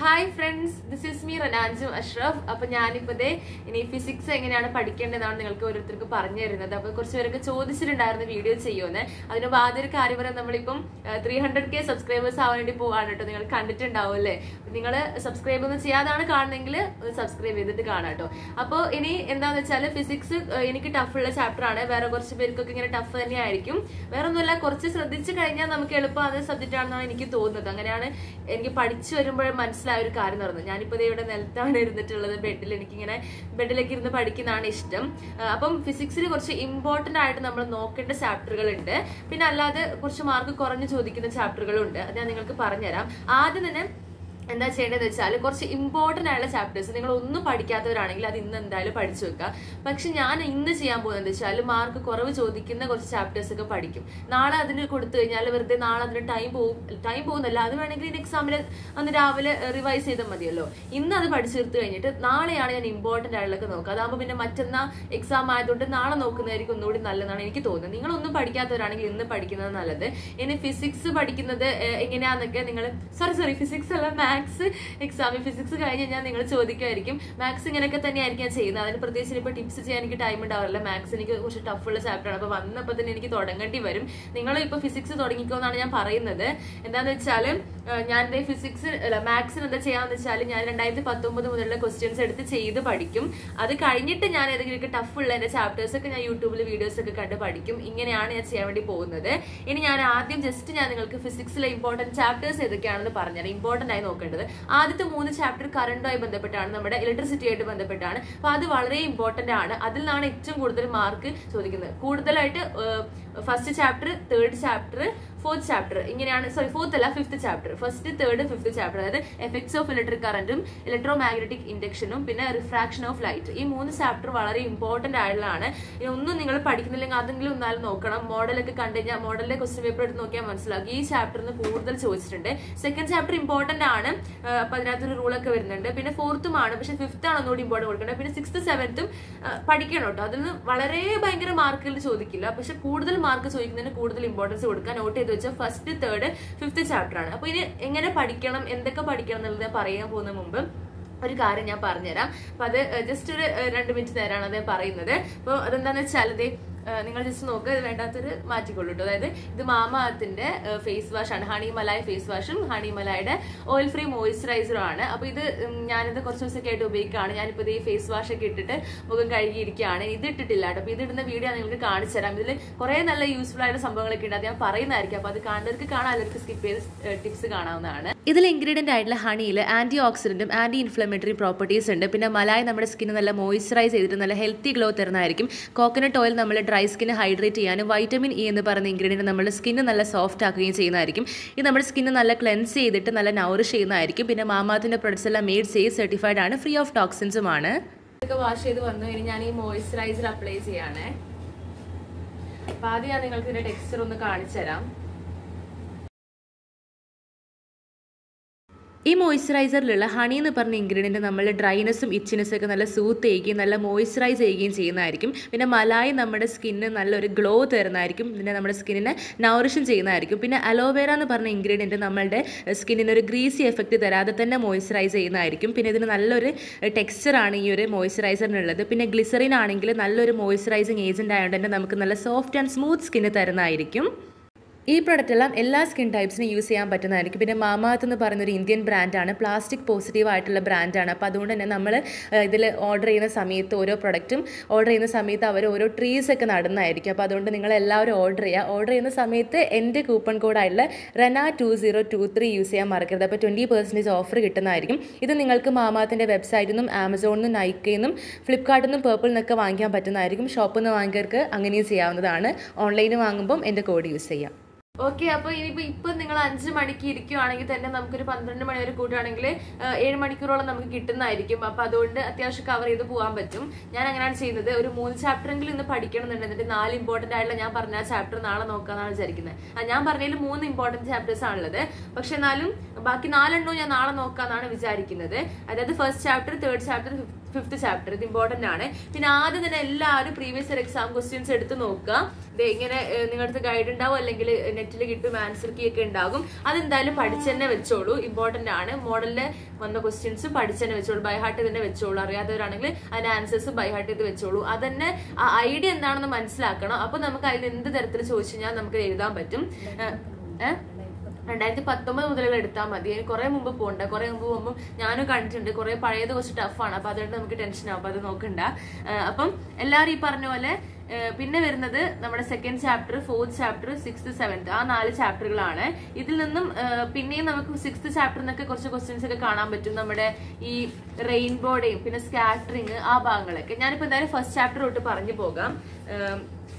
hi friends this is me Rananju Ashraf അപ്പൊ ഞാനിപ്പോ ദേ ഇനി ഫിസിക്സ് എങ്ങനെയാണ് പഠിക്കേണ്ടതാണ് നിങ്ങൾക്ക് ഓരോരുത്തർക്ക് പറഞ്ഞു തരുന്നത് അപ്പൊ കുറച്ച് പേരൊക്കെ ചോദിച്ചിട്ടുണ്ടായിരുന്നു വീഡിയോ ചെയ്യുമെന്ന് അതിന് മുമ്പ് ആദ്യം ഒരു കാര്യം പറയാം നമ്മളിപ്പം ത്രീ ഹൺഡ്രഡ് കെ സബ്സ്ക്രൈബേഴ്സ് ആവാൻ വേണ്ടി പോവാണ് കേട്ടോ നിങ്ങൾ കണ്ടിട്ടുണ്ടാവും അല്ലേ നിങ്ങൾ സബ്സ്ക്രൈബ് ഒന്നും ചെയ്യാതാണ് കാണുന്നെങ്കിൽ സബ്സ്ക്രൈബ് ചെയ്തിട്ട് കാണാം കേട്ടോ അപ്പോൾ ഇനി എന്താന്ന് വെച്ചാൽ ഫിസിക്സ് എനിക്ക് ടഫുള്ള ചാപ്റ്റർ ആണ് വേറെ കുറച്ച് പേർക്കൊക്കെ ഇങ്ങനെ ടഫ് തന്നെയായിരിക്കും വേറെ ഒന്നുമല്ല കുറച്ച് ശ്രദ്ധിച്ചു കഴിഞ്ഞാൽ നമുക്ക് എളുപ്പമാകുന്ന സബ്ജക്റ്റ് ആണെന്നാണ് എനിക്ക് തോന്നുന്നത് അങ്ങനെയാണ് എനിക്ക് പഠിച്ചു വരുമ്പോൾ മനസ്സിലായ ഒരു കാര്യം നടന്നത് ഞാനിപ്പോൾ ഇവിടെ നിലത്താണ് ഇരുന്നിട്ടുള്ളത് ബെഡിൽ എനിക്കിങ്ങനെ ബെഡിലേക്ക് ഇരുന്ന് പഠിക്കുന്നതാണ് ഇഷ്ടം ആ, അപ്പം ഫിസിക്സിൽ കുറച്ച് ഇമ്പോർട്ടന്റ് ആയിട്ട് നമ്മൾ നോക്കേണ്ട ചാപ്റ്ററുകൾ ഉണ്ട് പിന്നെ അല്ലാതെ കുറച്ച് മാർക്ക് കുറഞ്ഞ് ചോദിക്കുന്ന ചാപ്റ്ററുകളും ഉണ്ട് അത് ഞാൻ നിങ്ങൾക്ക് പറഞ്ഞുതരാം ആദ്യം തന്നെ എന്താ ചെയ്യേണ്ടത് വെച്ചാൽ കുറച്ച് ഇമ്പോർട്ടന്റ് ആയിട്ടുള്ള ചാപ്റ്റേഴ്സ് നിങ്ങൾ ഒന്നും പഠിക്കാത്തവരാണെങ്കിൽ അത് ഇന്ന് എന്തായാലും പഠിച്ചു വെക്കുക പക്ഷെ ഞാൻ ഇന്ന് ചെയ്യാൻ പോകുന്നത് വെച്ചാൽ മാർക്ക് കുറവ് ചോദിക്കുന്ന കുറച്ച് ചാപ്റ്റേഴ്സ് ഒക്കെ പഠിക്കും നാളെ അതിന് കൊടുത്തു കഴിഞ്ഞാൽ വെറുതെ നാളെ അതിന് ടൈം പോകും ടൈം പോകുന്നില്ല അത് വേണമെങ്കിൽ ഇനി എക്സാമിന് അന്ന് രാവിലെ റിവൈസ് ചെയ്താൽ മതിയല്ലോ ഇന്ന് അത് പഠിച്ചു തീർത്ത് കഴിഞ്ഞിട്ട് നാളെയാണ് ഞാൻ ഇമ്പോർട്ടന്റ് ആയിട്ടുള്ളതൊക്കെ നോക്കുക അതാകുമ്പോൾ പിന്നെ മറ്റന്നാ എക്സാം ആയതുകൊണ്ട് നാളെ നോക്കുന്നതായിരിക്കും ഒന്നുകൂടി നല്ലതാണ് എനിക്ക് തോന്നുന്നത് നിങ്ങളൊന്നും പഠിക്കാത്തവരാണെങ്കിൽ ഇന്ന് പഠിക്കുന്നത് നല്ലത് ഇനി ഫിസിക്സ് പഠിക്കുന്നത് ഏഹ്, എങ്ങനെയാന്നൊക്കെ നിങ്ങൾ സോറി സോറി ഫിസിക്സ് അല്ല മാത്സ് എക്സാമിൽ ഫിസിക്സ് കഴിഞ്ഞ് കഴിഞ്ഞാൽ നിങ്ങൾ ചോദിക്കുമായിരിക്കും മാത്സ് ഇങ്ങനെയൊക്കെ തന്നെയായിരിക്കും ഞാൻ ചെയ്യുന്നത് അതിന് പ്രത്യേകിച്ച് ഇപ്പോൾ ടിപ്സ് ചെയ്യാൻ എനിക്ക് ടൈം ഉണ്ടാവില്ല മാത്സ് എനിക്ക് കുറച്ച് ടഫുള്ള ചാപ്റ്റർ ആണ് അപ്പോൾ വന്നപ്പോൾ തന്നെ എനിക്ക് തുടങ്ങേണ്ടി വരും നിങ്ങൾ ഇപ്പോൾ ഫിസിക്സ് തുടങ്ങിക്കോ എന്നാണ് ഞാൻ പറയുന്നത് എന്താണെന്ന് വെച്ചാൽ ഞാൻ ഫിസിക്സ് അല്ല മാത്സിന് എന്താ ചെയ്യാന്ന് വെച്ചാൽ ഞാൻ രണ്ടായിരത്തി പത്തൊമ്പത് മുതലുള്ള ക്വസ്റ്റ്യൻസ് എടുത്ത് ചെയ്ത് പഠിക്കും അത് കഴിഞ്ഞിട്ട് ഞാൻ ഏതെങ്കിലും ടഫ് ഉള്ള എന്റെ ചാപ്റ്റേഴ്സ് ഒക്കെ ഞാൻ യൂട്യൂബിൽ വീഡിയോസ് ഒക്കെ കണ്ട് പഠിക്കും ഇങ്ങനെയാണ് ഞാൻ ചെയ്യാൻ വേണ്ടി പോകുന്നത് ഇനി ഞാൻ ആദ്യം ജസ്റ്റ് ഞാൻ നിങ്ങൾക്ക് ഫിസിക്സിലെ ഇമ്പോർട്ടന്റ് ചാപ്റ്റേഴ്സ് ഏതൊക്കെയാണെന്ന് പറഞ്ഞാൽ ഇമ്പോർട്ടന്റ് ആയി നോക്കേണ്ടത് ആദ്യത്തെ മൂന്ന് ചാപ്റ്റർ കറണ്ടുമായി ബന്ധപ്പെട്ടാണ് നമ്മുടെ ഇലക്ട്രിസിറ്റി ആയിട്ട് ബന്ധപ്പെട്ടാണ് അപ്പൊ അത് വളരെ ഇമ്പോർട്ടന്റ് ആണ് അതിൽ നിന്നാണ് ഏറ്റവും കൂടുതൽ മാർക്ക് ചോദിക്കുന്നത് കൂടുതലായിട്ട് first chapter third chapter fourth chapter ഇങ്ങനെയാണ് സോറി ഫോർത്ത് അല്ല fifth chapter first third fifth chapter അതായത് എഫക്ട്സ് ഓഫ് ഇലക്ട്രിക് കറന്റും ഇലക്ട്രോ മാഗ്നറ്റിക് ഇൻഡക്ഷനും പിന്നെ റിഫ്രാക്ഷൻ ഓഫ് ലൈറ്റ് ഈ മൂന്ന് ചാപ്റ്റർ വളരെ ഇമ്പോർട്ടന്റ് ആയിട്ടുള്ളതാണ് ഇനി ഒന്നും നിങ്ങൾ പഠിക്കുന്നില്ലെങ്കിൽ അതെങ്കിലും ഒന്നാലും നോക്കണം മോഡലൊക്കെ കണ്ടു കഴിഞ്ഞാൽ മോഡലിലെ ക്വസ്റ്റ്യൻ പേപ്പർ എടുത്ത് നോക്കിയാൽ മനസ്സിലാക്കും ഈ ചാപ്റ്ററിന് കൂടുതൽ ചോദിച്ചിട്ടുണ്ട് സെക്കൻഡ് ചാപ്റ്റർ ഇമ്പോർട്ടന്റ് ആണ് ആ, അപ്പൊ അതിനകത്തൊരു റൂളൊക്കെ വരുന്നുണ്ട് പിന്നെ ഫോർത്തും ആണ് പക്ഷെ ഫിഫ്ത്ത് ആണ് ഒന്നുകൂടി ഇമ്പോർട്ടന്റ് കൊടുക്കേണ്ടത് പിന്നെ സിക്സ്ത് സെവൻത്തും പഠിക്കണം കേട്ടോ അതിൽ നിന്ന് വളരെ ഭയങ്കര മാർക്കുകൾ ചോദിക്കില്ല പക്ഷെ കൂടുതൽ മാർക്ക് ചോദിക്കുന്നതിന് കൂടുതൽ ഇമ്പോർട്ടൻസ് കൊടുക്കാൻ നോട്ട് ചെയ്ത് വെച്ചാൽ ഫസ്റ്റ് തേർഡ് ഫിഫ്ത്ത് ചാപ്റ്റർ ആണ് അപ്പൊ ഇനി എങ്ങനെ പഠിക്കണം എന്തൊക്കെ പഠിക്കണം എന്നുള്ളത് ഞാൻ പറയാൻ പോകുന്ന മുമ്പ് ഒരു കാര്യം ഞാൻ പറഞ്ഞുതരാം അപ്പൊ അത് ജസ്റ്റ് ഒരു ഏഹ്, രണ്ട് മിനിറ്റ് നേരമാണ് അത് പറയുന്നത് അപ്പോൾ അതെന്താന്ന് വെച്ചാൽ ഇത് നിങ്ങൾ ജസ്റ്റ് നോക്കുക ഇത് വേണ്ടാത്തൊരു മാറ്റിക്കൊള്ളൂ കേട്ടോ അതായത് ഇത് മാമാത്തിന്റെ ഫേസ് വാഷ് ആണ് ഹണി മലായ് ഫേസ് വാഷും ഹണി മലായുടെ ഓയിൽ ഫ്രീ മോയിസ്ചറൈസറും ആണ് അപ്പൊ ഇത് ഉം, ഞാനിത് കുറച്ച് ദിവസമൊക്കെ ആയിട്ട് ഉപയോഗിക്കുകയാണ് ഞാനിപ്പോൾ ഇത് ഈ ഫേസ് വാഷ് ഒക്കെ ഇട്ടിട്ട് മുഖം കഴുകിയിരിക്കുകയാണ് ഇത് ഇട്ടിട്ടില്ല കേട്ടോ അപ്പൊ ഇത് ഇടുന്ന വീഡിയോ നിങ്ങൾക്ക് കാണിച്ചു തരാം ഇതിൽ കുറെ നല്ല യൂസ്ഫുൾ ആയിട്ട് സംഭവങ്ങളൊക്കെ ഉണ്ട് അത് ഞാൻ പറയുന്നതായിരിക്കും അപ്പൊ അത് കാണുന്നവർക്ക് കാണാൻ അവർക്ക് സ്കിപ്പ് ചെയ്ത് ടിപ്സ് കാണാവുന്നതാണ് ഇതിൽ ഇൻഗ്രീഡിയന്റ് ആയിട്ടുള്ള ഹണിയിൽ ആന്റി ഓക്സിഡന്റും ആന്റി ഇൻഫ്ലമേറ്ററി പ്രോപ്പർട്ടീസ് ഉണ്ട് പിന്നെ മലായ് നമ്മുടെ സ്കിന്ന് നല്ല മോയിസ്ചറൈസ് ചെയ്തിട്ട് നല്ല ഹെൽത്തി ഗ്ലോ തരുന്നതായിരിക്കും കോക്കനട്ട് ഓയിൽ നമ്മൾ ഡ്രൈ സ്കിന്ന് ഹൈഡ്രേറ്റ് ചെയ്യാനും വൈറ്റമിൻ ഇ എന്ന് പറയുന്ന ഇൻഗ്രീഡിയൻറ്റ് നമ്മുടെ സ്കിന്ന് നല്ല സോഫ്റ്റ് ആക്കുകയും ചെയ്യുന്നതായിരിക്കും ഇത് നമ്മുടെ സ്കിന്ന് നല്ല ക്ലെൻസ് ചെയ്തിട്ട് നല്ല നൗറിഷ് ചെയ്യുന്നതായിരിക്കും പിന്നെ മാമാത്തിന്റെ പ്രൊഡക്ട്സ് എല്ലാം മെയ്ഡ് ചെയ്ത് സർട്ടിഫൈഡ് ആണ് ഫ്രീ ഓഫ് ടോക്സിൻസുമാണ് ഇതൊക്കെ വാഷ് ചെയ്ത് വന്നു ഇനി ഞാൻ ഈ മോയിസ്ചറൈസർ അപ്ലൈ ചെയ്യാണ് അപ്പൊ ആദ്യം ഞാൻ നിങ്ങൾക്ക് ഇതിന്റെ ടെക്സ്ചർ ഒന്ന് കാണിച്ചു തരാം ഈ മോയ്സ്ചറൈസറിലുള്ള ഹണി എന്ന് പറഞ്ഞ ഇൻഗ്രീഡിയൻറ്റ് നമ്മൾ ഡ്രൈനെസ്സും ഇച്ചിനെസ്സും ഒക്കെ നല്ല സൂത്ത് ചെയ്യുകയും നല്ല മോയ്സ്ചറൈസ് ചെയ്യുകയും ചെയ്യുന്നതായിരിക്കും പിന്നെ മലായി നമ്മുടെ സ്കിന്നിന് നല്ലൊരു ഗ്ലോ തരുന്നതായിരിക്കും പിന്നെ നമ്മുടെ സ്കിന്നിനെ നൗറിഷൻ ചെയ്യുന്നതായിരിക്കും പിന്നെ അലോവേര എന്ന് പറഞ്ഞ ഇൻഗ്രീഡിയൻറ്റ് നമ്മളുടെ സ്കിന്നിന് ഒരു ഗ്രീസി എഫക്റ്റ് തരാതെ തന്നെ മോയ്സ്ചറൈസ് ചെയ്യുന്നതായിരിക്കും പിന്നെ ഇതിന് നല്ലൊരു ടെക്സ്ചറാണ് ഈ ഒരു മോയ്സ്ചറൈസറിനുള്ളത് പിന്നെ ഗ്ലിസറിൻ ആണെങ്കിൽ നല്ലൊരു മോയ്സ്ചറൈസിങ് ഏജൻറ്റ് ആയതുകൊണ്ട് തന്നെ നമുക്ക് നല്ല സോഫ്റ്റ് ആൻഡ് സ്മൂത്ത് സ്കിന്ന് തരുന്നതായിരിക്കും ഈ പ്രൊഡക്റ്റ് എല്ലാം എല്ലാ സ്കിൻ ടൈപ്സിനും യൂസ് ചെയ്യാൻ പറ്റുന്നതായിരിക്കും പിന്നെ മാമാത്ത് എന്ന് പറയുന്ന ഒരു ഇന്ത്യൻ ബ്രാൻഡാണ് പ്ലാസ്റ്റിക് പോസിറ്റീവ് ആയിട്ടുള്ള ബ്രാൻഡാണ് അപ്പോൾ അതുകൊണ്ട് തന്നെ നമ്മൾ ഇതിൽ ഓർഡർ ചെയ്യുന്ന സമയത്ത് ഓരോ പ്രൊഡക്റ്റും ഓർഡർ ചെയ്യുന്ന സമയത്ത് അവർ ഓരോ ട്രീസ് ഒക്കെ നടുന്നതായിരിക്കും അപ്പോൾ അതുകൊണ്ട് നിങ്ങൾ എല്ലാവരും ഓർഡർ ചെയ്യുക ഓർഡർ ചെയ്യുന്ന സമയത്ത് എൻ്റെ കൂപ്പൺ കോഡായിട്ടുള്ള Rena two zero two three use ചെയ്യാൻ മറക്കരുത് അപ്പോൾ ട്വൻറ്റി പെർസെൻറ്റേജ് ഓഫർ കിട്ടുന്നതായിരിക്കും ഇത് നിങ്ങൾക്ക് മാമാത്തിൻ്റെ വെബ്സൈറ്റിൽ നിന്നും ആമസോണിൽ നിന്നും നൈക്കയിൽ നിന്നും ഫ്ലിപ്കാർട്ടിൽ നിന്നും പേർപ്പിൾ നിന്നൊക്കെ വാങ്ങിക്കാൻ പറ്റുന്നതായിരിക്കും ഷോപ്പിൽ നിന്ന് വാങ്ങിയവർക്ക് അങ്ങനെയും ചെയ്യാവുന്നതാണ് ഓൺലൈനിൽ വാങ്ങുമ്പം എൻ്റെ കോഡ് യൂസ് ചെയ്യാം ഓക്കെ അപ്പൊ ഇനിയിപ്പോ ഇപ്പൊ നിങ്ങൾ അഞ്ച് മണിക്ക് ഇരിക്കുവാണെങ്കിൽ തന്നെ നമുക്കൊരു പന്ത്രണ്ട് മണി വരെ കൂട്ടുകയാണെങ്കിൽ ഏഴ് മണിക്കൂറോളം നമുക്ക് കിട്ടുന്നതായിരിക്കും അപ്പൊ അതുകൊണ്ട് അത്യാവശ്യം കവർ ചെയ്ത് പോകാൻ പറ്റും ഞാൻ അങ്ങനെയാണ് ചെയ്യുന്നത് ഒരു മൂന്ന് ചാപ്റ്ററെങ്കിലും ഇന്ന് പഠിക്കണം എന്നുണ്ട് എന്നിട്ട് നാല് ഇമ്പോർട്ടന്റ് ആയിട്ടുള്ള ഞാൻ പറഞ്ഞ ചാപ്റ്റർ നാളെ നോക്കാന്നാണ് വിചാരിക്കുന്നത് ആ, ഞാൻ പറഞ്ഞതിൽ മൂന്ന് ഇമ്പോർട്ടന്റ് ചാപ്റ്റേഴ്സ് ആണുള്ളത് പക്ഷെ എന്നാലും ബാക്കി നാലെണ്ണവും ഞാൻ നാളെ നോക്കാന്നാണ് വിചാരിക്കുന്നത് അതായത് first chapter third chapter fifth chapter ഇത് ഇമ്പോർട്ടന്റ് ആണ് പിന്നെ ആദ്യം തന്നെ എല്ലാവരും പ്രീവിയസ് ഇയർ എക്സാം ക്വസ്റ്റ്യൻസ് എടുത്ത് നോക്കുക ദേ ഇങ്ങനെ ഏഹ്, നിങ്ങളുടെ അടുത്ത് ഗൈഡ് ഉണ്ടാവും അല്ലെങ്കിൽ നെറ്റിൽ കിട്ടും ആൻസർ കീ ഒക്കെ ഉണ്ടാകും അതെന്തായാലും പഠിച്ചു തന്നെ വെച്ചോളൂ ഇമ്പോർട്ടന്റ് ആണ് മോഡലിൽ വന്ന ക്വസ്റ്റ്യൻസ് പഠിച്ചു തന്നെ വെച്ചോളൂ ബൈ ഹാർട്ട് തന്നെ വെച്ചോളൂ അറിയാത്തവരാണെങ്കിൽ അതിന്റെ ആൻസേഴ്സ് ബൈ ഹാർട്ട് ചെയ്ത് വെച്ചോളൂ അതന്നെ ആ ഐഡിയ എന്താണെന്ന് മനസ്സിലാക്കണം അപ്പൊ നമുക്ക് അതിൽ എന്ത് തരത്തിൽ ചോദിച്ചു കഴിഞ്ഞാൽ നമുക്ക് എഴുതാൻ പറ്റും ഏഹ്, ഏഹ് രണ്ടായിരത്തി പത്തൊമ്പത് മുതലുള്ള എടുത്താൽ മതി അതിന് കുറെ മുമ്പ് പോകണ്ട കുറെ മുമ്പ് പോകുമ്പോൾ ഞാനും കണ്ടിട്ടുണ്ട് കുറെ പഴയത് കുറച്ച് ടഫാണ് അപ്പൊ അതുകൊണ്ട് നമുക്ക് ടെൻഷൻ ആവും അപ്പൊ അത് നോക്കണ്ട ആ, അപ്പം എല്ലാവരും ഈ പറഞ്ഞ പോലെ ആ, പിന്നെ വരുന്നത് നമ്മുടെ second chapter fourth chapter sixth seventh ആ നാല് ചാപ്റ്ററുകളാണ് ഇതിൽ നിന്നും ആ, പിന്നെയും നമുക്ക് സിക്സ്ത് ചാപ്റ്ററിൽ നിന്നൊക്കെ കുറച്ച് ക്വസ്റ്റ്യൻസ് ഒക്കെ കാണാൻ പറ്റും നമ്മുടെ ഈ റെയിൻബോയുടെയും പിന്നെ സ്കാറ്ററിങ് ആ ഭാഗങ്ങളൊക്കെ ഞാനിപ്പോ എന്തായാലും ഫസ്റ്റ് ചാപ്റ്റർ തൊട്ട് പറഞ്ഞു പോകാം ആ,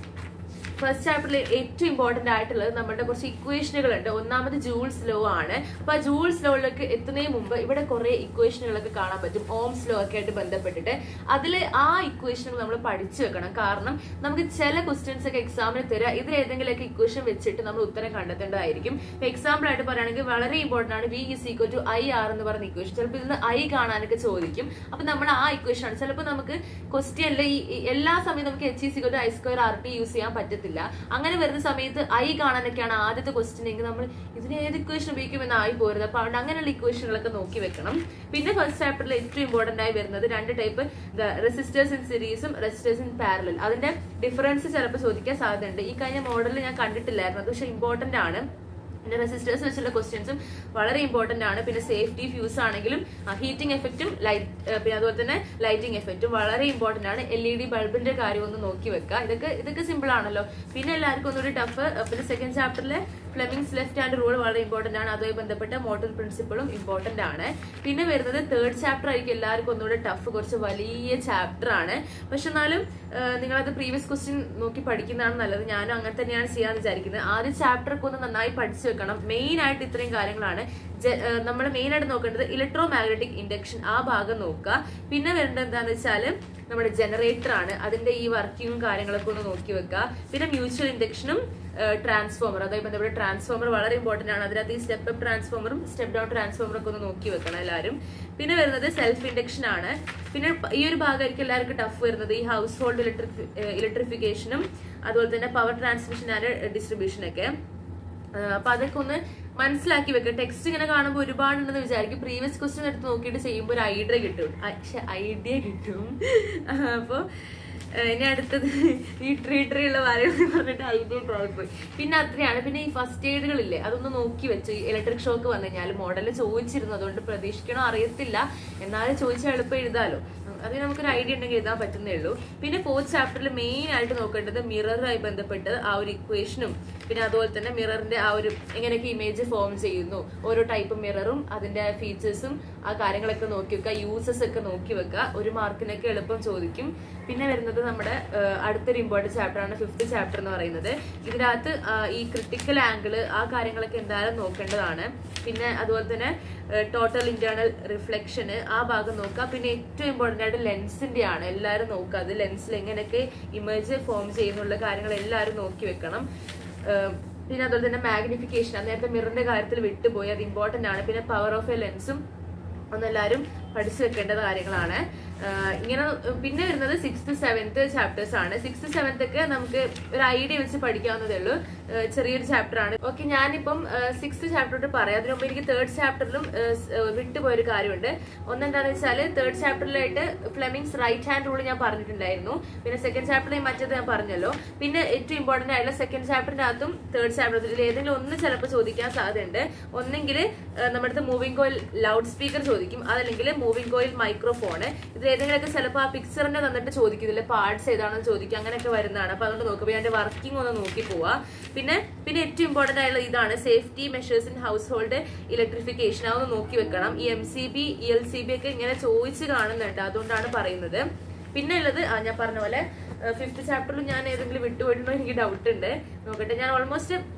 ഫസ്റ്റ് ചാപ്റ്ററിൽ ഏറ്റവും ഇമ്പോർട്ടന്റ് ആയിട്ടുള്ളത് നമ്മുടെ കുറച്ച് ഇക്വേഷനുകൾ ഉണ്ട് ഒന്നാമത് ജൂൾസ് ലോ ആണ് അപ്പൊ ആ ജൂൾസ് ലോയിലേക്ക് എത്തുന്നതിന് മുമ്പ് ഇവിടെ കുറെ ഇക്വേഷനുകളൊക്കെ കാണാൻ പറ്റും ഓംസ് ലോ ഒക്കെ ആയിട്ട് ബന്ധപ്പെട്ടിട്ട് അതിൽ ആ ഇക്വേഷനുകൾ നമ്മൾ പഠിച്ചു വെക്കണം കാരണം നമുക്ക് ചില ക്വസ്റ്റ്യൻസ് ഒക്കെ എക്സാമിന് തരാം ഇതിൽ ഏതെങ്കിലുമൊക്കെ ഇക്വേഷൻ വെച്ചിട്ട് നമ്മൾ ഉത്തരം കണ്ടെത്തേണ്ടതായിരിക്കും എക്സാമ്പിൾ ആയിട്ട് പറയുകയാണെങ്കിൽ വളരെ ഇമ്പോർട്ടന്റ് ആണ് V is equal to I R എന്ന് പറയുന്ന ഇക്വേഷൻ ചിലപ്പോൾ ഇതിന് ഐ കാണാനൊക്കെ ചോദിക്കും അപ്പൊ നമ്മൾ ആ ഇക്വേഷൻ ആണ് ചിലപ്പോൾ നമുക്ക് ക്വസ്റ്റ്യനിൽ ഈ ഈ എല്ലാ സമയത്തും നമുക്ക് H is equal to I square R T use ചെയ്യാൻ പറ്റത്തില്ല അങ്ങനെ വരുന്ന സമയത്ത് ഐ കാണാനൊക്കെയാണ് ആദ്യത്തെ ക്വസ്റ്റ്യൻ എങ്കിൽ നമ്മൾ ഇതിന് ഏത് ഇക്വേഷൻ ഉപയോഗിക്കുമെന്ന് ആയി പോരുത് അപ്പൊ അതുകൊണ്ട് അങ്ങനെയുള്ള ഇക്വേഷനുകളൊക്കെ നോക്കി വെക്കണം പിന്നെ ഫസ്റ്റ് ചാപ്റ്ററിൽ ഏറ്റവും ഇമ്പോർട്ടന്റ് ആയി വരുന്നത് രണ്ട് ടൈപ്പ് റെസിസ്റ്റേഴ്സ് ഇൻ സീരീസും റെസിസ്റ്റേഴ്സ് ഇൻ പാരലൽ അതിന്റെ ഡിഫറൻസ് ചിലപ്പോൾ ചോദിക്കാൻ സാധ്യതയുണ്ട് ഈ കഴിഞ്ഞ മോഡലിൽ ഞാൻ കണ്ടിട്ടില്ലായിരുന്നു അത് പക്ഷെ ഇമ്പോർട്ടന്റ് ആണ് പിന്നെ റെസിസ്റ്റേഴ്സ് വെച്ചുള്ള ക്വസ്റ്റ്യൻസും വളരെ ഇമ്പോർട്ടന്റ് ആണ് പിന്നെ സേഫ്റ്റി ഫ്യൂസ് ആണെങ്കിലും ഹീറ്റിംഗ് എഫക്റ്റും ലൈറ്റ് പിന്നെ അതുപോലെ തന്നെ ലൈറ്റിംഗ് എഫക്റ്റും വളരെ ഇമ്പോർട്ടന്റ് ആണ് എൽ ഇ ഡി ബൾബിന്റെ കാര്യം ഒന്ന് നോക്കി വെക്കുക ഇതൊക്കെ ഇതൊക്കെ സിമ്പിൾ ആണല്ലോ പിന്നെ എല്ലാവർക്കും ഒന്നുകൂടി ടഫ് പിന്നെ സെക്കൻഡ് ചാപ്റ്ററിലെ ഫ്ലെമിങ്സ് ലെഫ്റ്റ് ഹാൻഡ് റൂൾ വളരെ ഇമ്പോർട്ടന്റ് ആണ് അതുമായി ബന്ധപ്പെട്ട മോട്ടർ പ്രിൻസിപ്പിളും ഇമ്പോർട്ടന്റ് ആണ് പിന്നെ വരുന്നത് തേർഡ് ചാപ്റ്റർ ആയിരിക്കും എല്ലാവർക്കും ഒന്നുകൂടെ ടഫ് കുറച്ച് വലിയ ചാപ്റ്റർ ആണ് പക്ഷെ എന്നാലും ആ, നിങ്ങളത് പ്രീവിയസ് ക്വസ്റ്റ്യൻ നോക്കി പഠിക്കുന്നതാണ് നല്ലത് ഞാനും അങ്ങനെ തന്നെയാണ് ചെയ്യാന്ന് വിചാരിക്കുന്നത് ആദ്യ ചാപ്റ്റർ ഒക്കെ ഒന്ന് നന്നായി പഠിച്ചു വെക്കണം മെയിൻ ആയിട്ട് ഇത്രയും കാര്യങ്ങളാണ് നമ്മൾ മെയിൻ ആയിട്ട് നോക്കേണ്ടത് ഇലക്ട്രോ മാഗ്നറ്റിക് ഇൻഡക്ഷൻ ആ ഭാഗം നോക്കുക പിന്നെ വരേണ്ടത് എന്താണെന്ന് വെച്ചാൽ നമ്മുടെ ജനറേറ്റർ ആണ് അതിന്റെ ഈ വർക്കിങ്ങും കാര്യങ്ങളൊക്കെ ഒന്ന് നോക്കി വെക്കുക പിന്നെ മ്യൂച്വൽ ഇൻഡക്ഷനും ട്രാൻസ്ഫോമർ അതായത് ബന്ധപ്പെട്ട ട്രാൻസ്ഫോമർ വളരെ ഇമ്പോർട്ടന്റ് ആണ് അതിനകത്ത് ഈ സ്റ്റെപ്പ് അപ്പ് ട്രാൻസ്ഫോമറും സ്റ്റെപ്പ് ഡൗൺ ട്രാൻസ്ഫോമറും ഒക്കെ ഒന്ന് നോക്കി വെക്കണം എല്ലാവരും പിന്നെ വരുന്നത് സെൽഫ് ഇൻഡക്ഷൻ ആണ് പിന്നെ ഈ ഒരു ഭാഗമായിരിക്കും എല്ലാവർക്കും ടഫ് വരുന്നത് ഈ ഹൗസ് ഹോൾഡ് ഇലക്ട്രിക് ഇലക്ട്രിഫിക്കേഷനും അതുപോലെ തന്നെ പവർ ട്രാൻസ്മിഷൻ ആൻഡ് ഡിസ്ട്രിബ്യൂഷൻ ഒക്കെ ആഹ് അപ്പൊ അതൊക്കെ ഒന്ന് മനസ്സിലാക്കി വെക്കുക ടെക്സ്റ്റ് ഇങ്ങനെ കാണുമ്പോൾ ഒരുപാടുണ്ടെന്ന് വിചാരിക്കും പ്രീവിയസ് ക്വസ്റ്റ്യൻ എടുത്ത് നോക്കിയിട്ട് ചെയ്യുമ്പോൾ ഒരു ഐഡിയ കിട്ടും പക്ഷെ ഐഡിയ കിട്ടും ആഹ് അപ്പൊ ആഹ് ഇനി അടുത്തത് ഈ ട്രീ ട്രീ ഉള്ള കാര്യങ്ങൾ പറഞ്ഞിട്ട് ഐഡിയ പോയി പിന്നെ അത്രയാണ് പിന്നെ ഈ ഫസ്റ്റ് എയ്ഡുകളില്ലേ അതൊന്ന് നോക്കി വെച്ചു ഇലക്ട്രിക് ഷോക്ക് വന്നു കഴിഞ്ഞാൽ മോഡൽ ചോദിച്ചിരുന്നു അതുകൊണ്ട് പ്രതീക്ഷിക്കണോ അറിയത്തില്ല എന്നാലും ചോദിച്ചാൽ എളുപ്പം എഴുതാലോ അതിന് നമുക്കൊരു ഐഡിയ ഉണ്ടെങ്കിൽ എഴുതാൻ പറ്റുന്നേ ഉള്ളൂ പിന്നെ ഫോർത്ത് ചാപ്റ്ററിൽ മെയിൻ ആയിട്ട് നോക്കേണ്ടത് മിററുമായി ബന്ധപ്പെട്ട് ആ ഒരു ഇക്വേഷനും പിന്നെ അതുപോലെ തന്നെ മിററിന്റെ ആ ഒരു എങ്ങനെയൊക്കെ ഇമേജ് ഫോം ചെയ്യുന്നു ഓരോ ടൈപ്പ് മിററും അതിന്റെ ഫീച്ചേഴ്സും ആ കാര്യങ്ങളൊക്കെ നോക്കി വെക്കുക യൂസസ് ഒക്കെ നോക്കി വെക്കുക ഒരു മാർക്കിനൊക്കെ എളുപ്പം ചോദിക്കും പിന്നെ വരുന്നത് നമ്മുടെ ആ, അടുത്തൊരു ഇമ്പോർട്ടൻറ്റ് ചാപ്റ്റർ ആണ് ഫിഫ്ത്ത് ചാപ്റ്റർ എന്ന് പറയുന്നത് ഇതിനകത്ത് ആ, ഈ ക്രിട്ടിക്കൽ ആംഗിൾ ആ കാര്യങ്ങളൊക്കെ എന്തായാലും നോക്കേണ്ടതാണ് പിന്നെ അതുപോലെ തന്നെ ടോട്ടൽ ഇന്റേണൽ റിഫ്ലക്ഷന് ആ ഭാഗം നോക്കുക പിന്നെ ഏറ്റവും ഇമ്പോർട്ടൻ്റ് ആയിട്ട് ലെൻസിന്റെ ആണ് എല്ലാവരും നോക്കുക അത് ലെൻസിൽ എങ്ങനെയൊക്കെ ഇമേജ് ഫോം ചെയ്യുന്നുള്ള കാര്യങ്ങൾ എല്ലാവരും നോക്കി വെക്കണം ഏഹ് പിന്നെ അതുപോലെ തന്നെ മാഗ്നിഫിക്കേഷൻ നേരത്തെ മിററിന്റെ കാര്യത്തിൽ വിട്ടുപോയി അത് ഇമ്പോർട്ടന്റ് ആണ് പിന്നെ പവർ ഓഫ് എ ലെൻസും ഒന്നെല്ലാവരും പഠിച്ചു വെക്കേണ്ട കാര്യങ്ങളാണ് ആഹ് ഇങ്ങനെ പിന്നെ വരുന്നത് സിക്സ്ത് സെവൻത്ത് ചാപ്റ്റേഴ്സ് ആണ് സിക്സ്ത് സെവൻത്ത് ഒക്കെ നമുക്ക് ഒരു ഐഡിയ വെച്ച് പഠിക്കാവുന്നതേ ഉള്ളൂ ആഹ് ചെറിയൊരു ചാപ്റ്റർ ആണ് ഓക്കെ ഞാനിപ്പം സിക്സ്ത് ചാപ്റ്റർ പറയാം അതിനു മുമ്പ് എനിക്ക് തേർഡ് ചാപ്റ്ററിലും വിട്ടുപോയൊരു കാര്യമുണ്ട് ഒന്നെന്താണെന്ന് വെച്ചാൽ തേർഡ് ചാപ്റ്ററിലായിട്ട് ഫ്ലെമിങ്സ് റൈറ്റ് ഹാൻഡ് റൂൾ ഞാൻ പറഞ്ഞിട്ടുണ്ടായിരുന്നു പിന്നെ സെക്കൻഡ് ചാപ്റ്ററിൽ മറ്റേത് ഞാൻ പറഞ്ഞല്ലോ പിന്നെ ഏറ്റവും ഇമ്പോർട്ടന്റ് ആയിട്ടുള്ള സെക്കൻഡ് ചാപ്റ്ററിന്റെ അകത്തും തേർഡ് ചാപ്റ്ററിൽ ഇതിൽ ഏതെങ്കിലും ഒന്ന് ചിലപ്പോൾ ചോദിക്കാൻ സാധ്യതയുണ്ട് ഒന്നെങ്കിൽ നമ്മുടെ അടുത്ത് മൂവിംഗ് കോയിൽ ലൗഡ് സ്പീക്കർ ചോദിക്കും അതല്ലെങ്കിൽ മൂവിംഗ് കോയിൽ മൈക്രോഫോണ് ഇതിൽ ഏതെങ്കിലുമൊക്കെ ചിലപ്പോൾ ആ പിക്ചറിന്റെ തന്നിട്ട് ചോദിക്കും ഇതിലെ പാർട്സ് ഏതാണെന്ന് ചോദിക്കും അങ്ങനെയൊക്കെ വരുന്നതാണ് അപ്പൊ അതുകൊണ്ട് നോക്കുമ്പോൾ അതിന്റെ വർക്കിംഗ് ഒന്ന് നോക്കി പോവാ പിന്നെ പിന്നെ ഏറ്റവും ഇമ്പോർട്ടന്റ് ആയിട്ടുള്ള ഇതാണ് safety measures in household electrification അതൊന്ന് നോക്കി വെക്കണം ഈ M C B E L C B ഒക്കെ ഇങ്ങനെ ചോദിച്ച് കാണുന്നുണ്ട് അതുകൊണ്ടാണ് പറയുന്നത് പിന്നെ ഉള്ളത് ആ, ഞാൻ പറഞ്ഞ പോലെ ഫിഫ്ത്ത് ചാപ്റ്ററിൽ ഞാൻ ഏതെങ്കിലും വിട്ടുപോയിട്ടുണ്ടോ എനിക്ക് ഡൗട്ട് ഉണ്ട് നോക്കട്ടെ ഞാൻ ഓൾമോസ്റ്റ്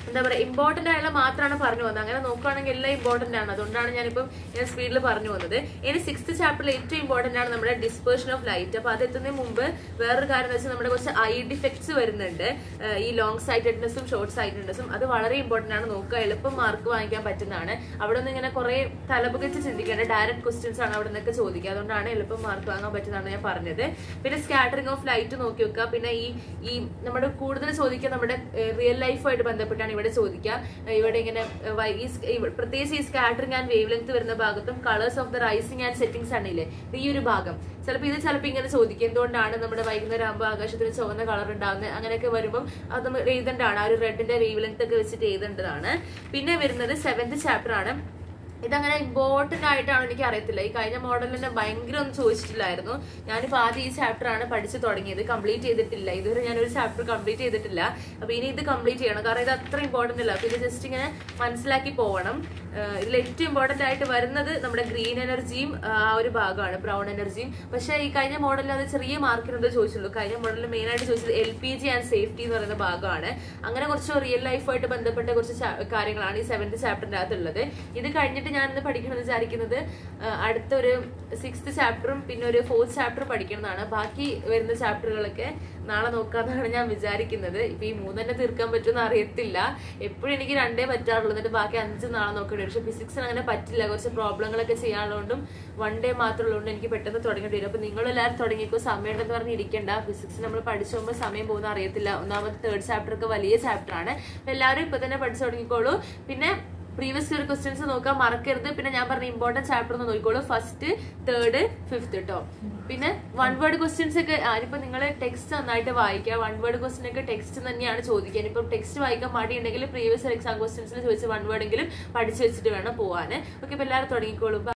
എന്താ പറയുക ഇമ്പോർട്ടന്റ് ആയുള്ള മാത്രമാണ് പറഞ്ഞു വന്നത് അങ്ങനെ നോക്കുകയാണെങ്കിൽ എല്ലാം ഇമ്പോർട്ടന്റ് ആണ് അതുകൊണ്ടാണ് ഞാനിപ്പം ഞാൻ സ്പീഡിൽ പറഞ്ഞു വന്നത് ഇനി സിക്സ്ത് ചാപ്റ്ററിൽ ഏറ്റവും ഇമ്പോർട്ടന്റ് ആണ് നമ്മുടെ ഡിസ്പേർഷൻ ഓഫ് ലൈറ്റ് അപ്പൊ അത് എത്തുന്നതിന് മുമ്പ് വേറൊരു കാര്യം എന്ന് വെച്ചാൽ നമ്മുടെ കുറച്ച് ഐ ഡിഫക്ട്സ് വരുന്നുണ്ട് ഏഹ് ഈ ലോങ് സൈറ്റഡ്നെസ്സും ഷോർട്ട് സൈറ്റഡ്നെസ്സും അത് വളരെ ഇമ്പോർട്ടന്റ് ആണ് നോക്കുക എളുപ്പം മാർക്ക് വാങ്ങിക്കാൻ പറ്റുന്നതാണ് അവിടെ നിന്ന് ഇങ്ങനെ കുറെ തലപുകച്ച് ചിന്തിക്കേണ്ട ഡയറക്റ്റ് ക്വസ്റ്റ്യൻസ് ആണ് അവിടെ നിന്നൊക്കെ ചോദിക്കുക അതുകൊണ്ടാണ് എളുപ്പം മാർക്ക് വാങ്ങാൻ പറ്റുന്നതാണ് ഞാൻ പറഞ്ഞത് പിന്നെ സ്കാറ്ററിംഗ് ഓഫ് ലൈറ്റ് നോക്കി വെക്കുക പിന്നെ ഈ ഈ നമ്മുടെ കൂടുതൽ ചോദിക്കുക നമ്മുടെ റിയൽ ലൈഫുമായിട്ട് ബന്ധപ്പെട്ടാണ് ഇവിടെ ചോദിക്കുക ഏഹ് ഇവിടെ ഇങ്ങനെ ഏഹ് വൈ- ഈ സ്- ഈ പ്രത്യേകിച്ച് ഈ സ്കാറ്ററിംഗ് ആൻഡ് വേവ് ലെങ്ത് വരുന്ന ഭാഗത്തും colours of the rising and settings ആണ് ഇല്ലേ ഇത് ഈ ഒരു ഭാഗം ചിലപ്പോൾ ഇത് ചിലപ്പോൾ ഇങ്ങനെ ചോദിക്കും എന്തുകൊണ്ടാണ് നമ്മുടെ വൈകുന്നേരം ആകുമ്പോൾ ആകാശത്തിന് ചുവന്ന കളർ ഉണ്ടാകുന്നത് അങ്ങനെയൊക്കെ വരുമ്പോൾ അത് നമ്മൾ എഴുതേണ്ടതാണ് ആ ഒരു റെഡിന്റെ വേവ് ലെങ്ത് ഒക്കെ വെച്ചിട്ട് എഴുതേണ്ടതാണ് പിന്നെ വരുന്നത് സെവൻത് ചാപ്റ്റർ ആണ് ഇതങ്ങനെ ഇമ്പോർട്ടന്റ് ആയിട്ടാണ് എനിക്ക് അറിയത്തില്ല ഈ കഴിഞ്ഞ മോഡലിന്റെ ഭയങ്കര ഒന്നും ചോദിച്ചിട്ടില്ലായിരുന്നു ഞാനിപ്പോ ആദ്യം ഈ ചാപ്റ്റർ ആണ് പഠിച്ചു തുടങ്ങിയത് കംപ്ലീറ്റ് ചെയ്തിട്ടില്ല ഇതുവരെ ഞാൻ ഒരു ചാപ്റ്റർ കംപ്ലീറ്റ് ചെയ്തിട്ടില്ല അപ്പൊ ഇനി ഇത് കംപ്ലീറ്റ് ചെയ്യണം കാരണം ഇത് അത്ര ഇമ്പോർട്ടന്റ് അല്ല അപ്പൊ ഇത് ജസ്റ്റ് ഇങ്ങനെ മനസ്സിലാക്കി പോകണം ആഹ് ഇതിൽ ഏറ്റവും ഇമ്പോർട്ടന്റ് ആയിട്ട് വരുന്നത് നമ്മുടെ ഗ്രീൻ എനർജിയും ആ ഒരു ഭാഗമാണ് ബ്രൗൺ എനർജിയും പക്ഷെ ഈ കഴിഞ്ഞ മോഡലിൽ അത് ചെറിയ മാർക്കിനുണ്ട് ചോദിച്ചുള്ളൂ കഴിഞ്ഞ മോഡലിൽ മെയിൻ ആയിട്ട് ചോദിച്ചത് L P G and safety എന്ന് പറയുന്ന ഭാഗമാണ് അങ്ങനെ കുറച്ച് റിയൽ ലൈഫുമായിട്ട് ബന്ധപ്പെട്ട കുറച്ച് ചാ- കാര്യങ്ങളാണ് ഈ സെവൻത് ചാപ്റ്ററിന്റെ അകത്തുള്ളത് ഇത് കഴിഞ്ഞിട്ട് ഞാൻ ഇന്ന് പഠിക്കണം വിചാരിക്കുന്നത് ആ, അടുത്തൊരു സിക്സ്ത് ചാപ്റ്ററും പിന്നെ ഒരു ഫോർത്ത് ചാപ്റ്ററും പഠിക്കുന്നതാണ് ബാക്കി വരുന്ന ചാപ്റ്ററുകളൊക്കെ നാളെ നോക്കാന്നാണ് ഞാൻ വിചാരിക്കുന്നത് ഇപ്പൊ ഈ മൂന്നെണ്ണം തീർക്കാൻ പറ്റുമെന്ന് അറിയത്തില്ല എപ്പോഴും എനിക്ക് രണ്ടേ പറ്റാറുള്ളൂ എന്നിട്ട് ബാക്കി അഞ്ച് നാളെ നോക്കേണ്ടി വരും പക്ഷെ ഫിസിക്സിന് അങ്ങനെ പറ്റില്ല കുറച്ച് പ്രോബ്ലങ്ങളൊക്കെ ചെയ്യാനുള്ളതുകൊണ്ടും വൺ ഡേ മാത്രമുള്ളതുകൊണ്ട് എനിക്ക് പെട്ടെന്ന് തുടങ്ങേണ്ടി വരും അപ്പൊ നിങ്ങൾ എല്ലാവരും തുടങ്ങിക്കോ സമയമുണ്ടെന്ന് പറഞ്ഞ് ഇരിക്കണ്ട ഫിസിക്സ് നമ്മൾ പഠിച്ചു പോകുമ്പോൾ സമയം പോകുന്ന അറിയത്തില്ല ഒന്നാമത്തെ തേർഡ് ചാപ്റ്റർ ഒക്കെ വലിയ ചാപ്റ്റർ ആണ് അപ്പൊ എല്ലാവരും ഇപ്പൊ തന്നെ പഠിച്ചു തുടങ്ങിക്കോളൂ പിന്നെ പ്രീവിയസ് ഇയർ ക്വസ്റ്റ്യൻസ് നോക്കാൻ മറക്കരുത് പിന്നെ ഞാൻ പറഞ്ഞ ഇമ്പോർട്ടന്റ് ചാപ്റ്റർ ഒന്ന് നോക്കിക്കോളൂ ഫസ്റ്റ് തേർഡ് ഫിഫ്ത്ത് കേട്ടോ പിന്നെ വൺ വേർഡ് ക്വസ്റ്റ്യൻസ് ഒക്കെ ആനിപ്പോ നിങ്ങൾ ടെക്സ്റ്റ് നന്നായിട്ട് വായിക്കുക വൺ വേർഡ് ക്വസ്റ്റ്യൻ ഒക്കെ ടെക്സ്റ്റ് തന്നെയാണ് ചോദിക്കുക ഇനിയിപ്പം ടെക്സ്റ്റ് വായിക്കാൻ മടിയുണ്ടെങ്കിൽ പ്രീവിയസ് ഇയർ എക്സാം ക്വസ്റ്റ്യൻസിൽ ചോദിച്ച വൺ വേർഡെങ്കിലും പഠിച്ചു വെച്ചിട്ട് വേണം പോവാൻ ഓക്കെ ഇപ്പൊ എല്ലാവരും തുടങ്ങിക്കോളൂ